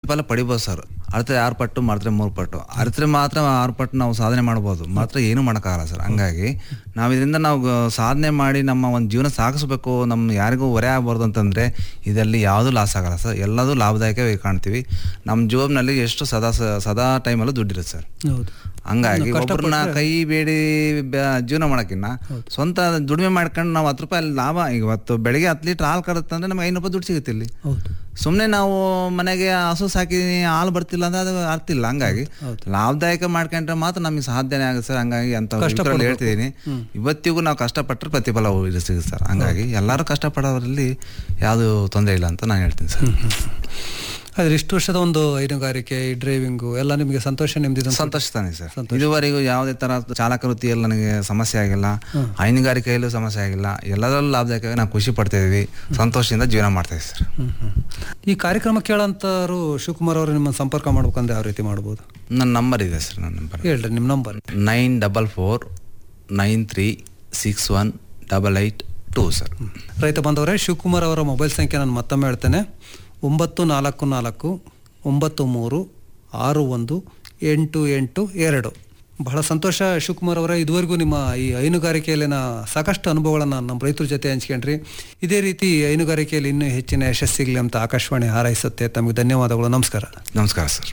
ಫಲ ಪಡಿಬೋದು ಸರ್ ಅರ್ಥ ಆರು ಪಟ್ಟು ಮಾಡಿದ್ರೆ ಮೂರು ಪಟ್ಟು ಅರ್ಥ ಮಾತ್ರ ಆರು ಪಟ್ಟು ನಾವು ಸಾಧನೆ ಮಾಡ್ಬೋದು ಮಾತ್ರ ಏನೂ ಮಾಡೋಕ್ಕಾಗಲ್ಲ ಸರ್ ಹಂಗಾಗಿ ನಾವು ಇದರಿಂದ ನಾವು ಗ- ಸಾಧನೆ ಮಾಡಿ ನಮ್ಮ ಒಂದು ಜೀವನ ಸಾಗಿಸ್ಬೇಕು ನಮ್ಮ ಯಾರಿಗೂ ಹೊರೆ ಆಗಬಾರ್ದು ಅಂತಂದರೆ ಇದರಲ್ಲಿ ಯಾವುದೂ ಲಾಸ್ ಆಗಲ್ಲ ಸರ್ ಎಲ್ಲದೂ ಲಾಭದಾಯಕವಾಗಿ ಕಾಣ್ತೀವಿ ನಮ್ಮ ಜೋಬ್ನಲ್ಲಿ ಎಷ್ಟು ಸದಾ ಸ- ಸದಾ ಟೈಮಲ್ಲೂ ದುಡ್ಡಿರುತ್ತೆ ಸರ್ ಹೌದು ಹಂಗಾಗಿ ಒಬ್ಬರನ್ನ ಕೈ ಬೇಡಿ ಬ- ಜೀವನ ಮಾಡೋಕ್ಕಿನ್ನ ಸ್ವಂತ ದುಡಿಮೆ ಮಾಡ್ಕೊಂಡು ನಾವು ಹತ್ತು ರೂಪಾಯಿ ಲಾಭ ಇವತ್ತು ಬೆಳಿಗ್ಗೆ ಹತ್ತು ಲೀಟ್ರ್ ಹಾಲು ಕರುತ್ತೆ ಅಂದ್ರೆ ನಮಗೆ ಐನೂರು ರೂಪಾಯಿ ದುಡ್ಡು ಸಿಗುತ್ತೆ ಇಲ್ಲಿ ಹೌದು ಸುಮ್ಮನೆ ನಾವು ಮನೆಗೆ ಹಸು ಸಾಕಿ ಹಾಲು ಬರ್ತಿಲ್ಲ ಅಂದ್ರೆ ಅದು ಅರ್ಥ ಇಲ್ಲ ಹಂಗಾಗಿ ಲಾಭದಾಯಕ ಮಾಡ್ಕೊಂಡ್ರೆ ಮಾತ್ರ ನಮಗೆ ಸಾಧ್ಯನೇ ಆಗುತ್ತೆ ಸರ್ ಹಂಗಾಗಿ ಅಂತ ಇದ್ರಲ್ಲಿ ಹೇಳ್ತಿದ್ದೀನಿ ಇವತ್ತಿಗೂ ನಾವು ಕಷ್ಟಪಟ್ಟರೆ ಪ್ರತಿಫಲ ಇದು ಸಿಗುತ್ತೆ ಸರ್ ಹಂಗಾಗಿ ಎಲ್ಲರೂ ಕಷ್ಟಪಡೋದ್ರಲ್ಲಿ ಯಾವುದು ತೊಂದರೆ ಇಲ್ಲ ಅಂತ ನಾನು ಹೇಳ್ತೀನಿ ಸರ್ ಆದ್ರೆ ಇಷ್ಟು ವರ್ಷದ ಒಂದು ಹೈನುಗಾರಿಕೆ ಈ ಡ್ರೈವಿಂಗು ಎಲ್ಲ ನಿಮಗೆ ಸಂತೋಷ ನೆಮ್ಮದಿ ಸಂತೋಷ ತಾನೆ ಸರ್ ಇದುವರೆಗೂ ಯಾವುದೇ ತರ ಚಾಲಕ ವೃತ್ತಿಯಲ್ಲಿ ನನಗೆ ಸಮಸ್ಯೆ ಆಗಿಲ್ಲ ಹೈನುಗಾರಿಕೆಯಲ್ಲೂ ಸಮಸ್ಯೆ ಆಗಿಲ್ಲ ಎಲ್ಲದರಲ್ಲೂ ಲಾಭದಾಯಕವಾಗಿ ನಾವು ಖುಷಿ ಪಡ್ತಾ ಇದೀವಿ ಸಂತೋಷದಿಂದ ಜೀವನ ಮಾಡ್ತಾ ಇದೀವಿ ಸರ್ ಈ ಕಾರ್ಯಕ್ರಮ ಕೇಳೋಂಥವ್ರು ಶಿವಕುಮಾರ್ ಅವರು ನಿಮ್ಮನ್ನು ಸಂಪರ್ಕ ಮಾಡ್ಬೇಕಂದ್ರೆ ಯಾವ ರೀತಿ ಮಾಡ್ಬೋದು ನನ್ನ ನಂಬರ್ ಇದೆ ಸರ್ ನನ್ನ ನಂಬರ್ ಹೇಳ್ರಿ ನಿಮ್ಮ number nine double four nine three six one double eight two sir ರೈತ ಬಂದವರೇ ಶಿವಕುಮಾರ್ ಅವರ ಮೊಬೈಲ್ ಸಂಖ್ಯೆ ನಾನು ಮತ್ತೊಮ್ಮೆ ಹೇಳ್ತೇನೆ ಒಂಬತ್ತು ನಾಲ್ಕು ನಾಲ್ಕು ಒಂಬತ್ತು ಮೂರು ಆರು ಒಂದು ಎಂಟು ಎಂಟು ಎರಡು ಬಹಳ ಸಂತೋಷ ಶಿವಕುಮಾರ್ ಅವರೇ ಇದುವರೆಗೂ ನಿಮ್ಮ ಈ ಹೈನುಗಾರಿಕೆಯಲ್ಲಿನ ಸಾಕಷ್ಟು ಅನುಭವಗಳನ್ನು ನಮ್ಮ ರೈತರ ಜೊತೆ ಹಂಚ್ಕೊಂಡ್ರಿ ಇದೇ ರೀತಿ ಹೈನುಗಾರಿಕೆಯಲ್ಲಿ ಇನ್ನೂ ಹೆಚ್ಚಿನ ಯಶಸ್ಸಿಗಲಿ ಅಂತ ಆಕಾಶವಾಣಿ ಹಾರೈಸುತ್ತೆ ತಮಗೆ ಧನ್ಯವಾದಗಳು ನಮಸ್ಕಾರ ನಮಸ್ಕಾರ ಸರ್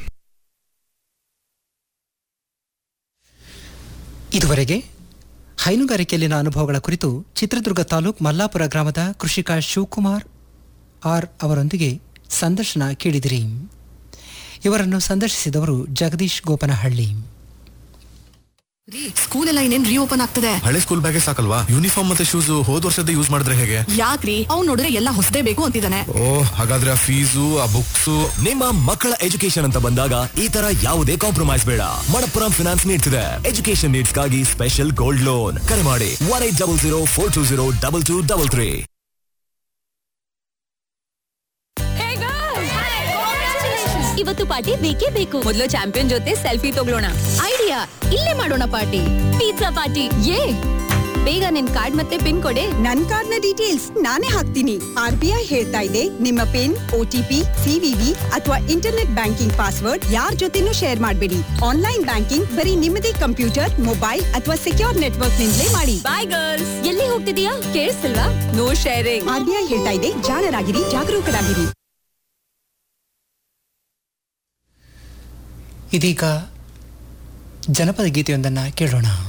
ಇದುವರೆಗೆ ಹೈನುಗಾರಿಕೆಯಲ್ಲಿನ ಅನುಭವಗಳ ಕುರಿತು ಚಿತ್ರದುರ್ಗ ತಾಲೂಕ್ ಮಲ್ಲಾಪುರ ಗ್ರಾಮದ ಕೃಷಿಕ ಶಿವಕುಮಾರ್ ಆರ್ ಅವರೊಂದಿಗೆ ಸಂದರ್ಶನ ಕೇಳಿದಿರಿ ಇವರನ್ನು ಸಂದರ್ಶಿಸಿದವರು ಜಗದೀಶ್ ಗೋಪನಹಳ್ಳಿ ರೀ ಸ್ಕೂಲ್ ಎಲ್ಲ ಇನ್ನೇನ್ ರೀಓಪನ್ ಆಗ್ತದೆ ಹಳೆ ಸ್ಕೂಲ್ ಬ್ಯಾಗೇ ಸಾಕಲ್ವಾ ಯೂನಿಫಾರ್ಮ್ ಮತ್ತೆ ಶೂಸ್ ಹೋದ್ ವರ್ಷದ ಯೂಸ್ ಮಾಡಿದ್ರೆ ಹೇಗೆ ಯಾಕ್ರಿ ಅವ್ನ್ ನೋಡಿದ್ರೆ ಎಲ್ಲ ಹೊಸದೇ ಬೇಕು ಅಂತಿದ್ದಾನೆ ಓ ಹಾಗಾದ್ರೆ ಆ ಫೀಸು ಆ ಬುಕ್ಸ್ ನಿಮ್ಮ ಮಕ್ಕಳ ಎಜುಕೇಶನ್ ಅಂತ ಬಂದಾಗ ಈ ತರ ಯಾವುದೇ ಕಾಂಪ್ರಮೈಸ್ ಬೇಡ ಮಣಪ್ಪುರಂ ಫಿನಾನ್ಸ್ ನೀಡ್ಸ್ ಇದೆ ಎಜುಕೇಶನ್ ನೀಡ್ಸ್ ಗಾಗಿ ಸ್ಪೆಷಲ್ ಗೋಲ್ಡ್ ಲೋನ್ ಕರೆ ಮಾಡಿ one eight double zero four two zero double two double three ಇವತ್ತು ಪಾರ್ಟಿ ಬೇಕೇ ಬೇಕು ಮೊದಲು ಚಾಂಪಿಯನ್ ಜೊತೆ ಸೆಲ್ಫಿ ತಗೊಳ್ಳೋಣ ಐಡಿಯಾ ಇಲ್ಲೇ ಮಾಡೋಣ ಪಾರ್ಟಿ ಪಿಜ್ಜಾ ಪಾರ್ಟಿ ಯೇ ಬೇಗ ನಿನ್ ಕಾರ್ಡ್ ಮತ್ತೆ ಪಿನ್ ಕೊಡೆ ನನ್ ಕಾರ್ಡ್ ನ ಡೀಟೇಲ್ಸ್ ನಾನೇ ಹಾಕ್ತೀನಿ ಆರ್ ಬಿ ಐ ಹೇಳ್ತಾ ಇದೆ ನಿಮ್ಮ ಪಿನ್ ಓಟಿಪಿ ಸಿವಿವಿ ಅಥವಾ ಇಂಟರ್ನೆಟ್ ಬ್ಯಾಂಕಿಂಗ್ ಪಾಸ್ವರ್ಡ್ ಯಾರ್ ಜೊತೆನೂ ಶೇರ್ ಮಾಡಬೇಡಿ ಆನ್ಲೈನ್ ಬ್ಯಾಂಕಿಂಗ್ ಬರೀ ನಿಮ್ಮದೇ ಕಂಪ್ಯೂಟರ್ ಮೊಬೈಲ್ ಅಥವಾ ಸೆಕ್ಯೂರ್ ನೆಟ್ವರ್ಕ್ ನಿಂದಲೇ ಮಾಡಿ ಬಾಯ್ ಗರ್ಲ್ಸ್ ಎಲ್ಲಿ ಹೋಗ್ತಿದೀಯಾ ಕೇಳಿಸ್ತಿಲ್ವಾ no sharing R B I ಹೇಳ್ತಾ ಇದೆ ಜಾಣರಾಗಿರಿ ಜಾಗರೂಕರಾಗಿರಿ ಇದೀಗ ಜನಪದ ಗೀತೆಯೊಂದನ್ನು ಕೇಳೋಣ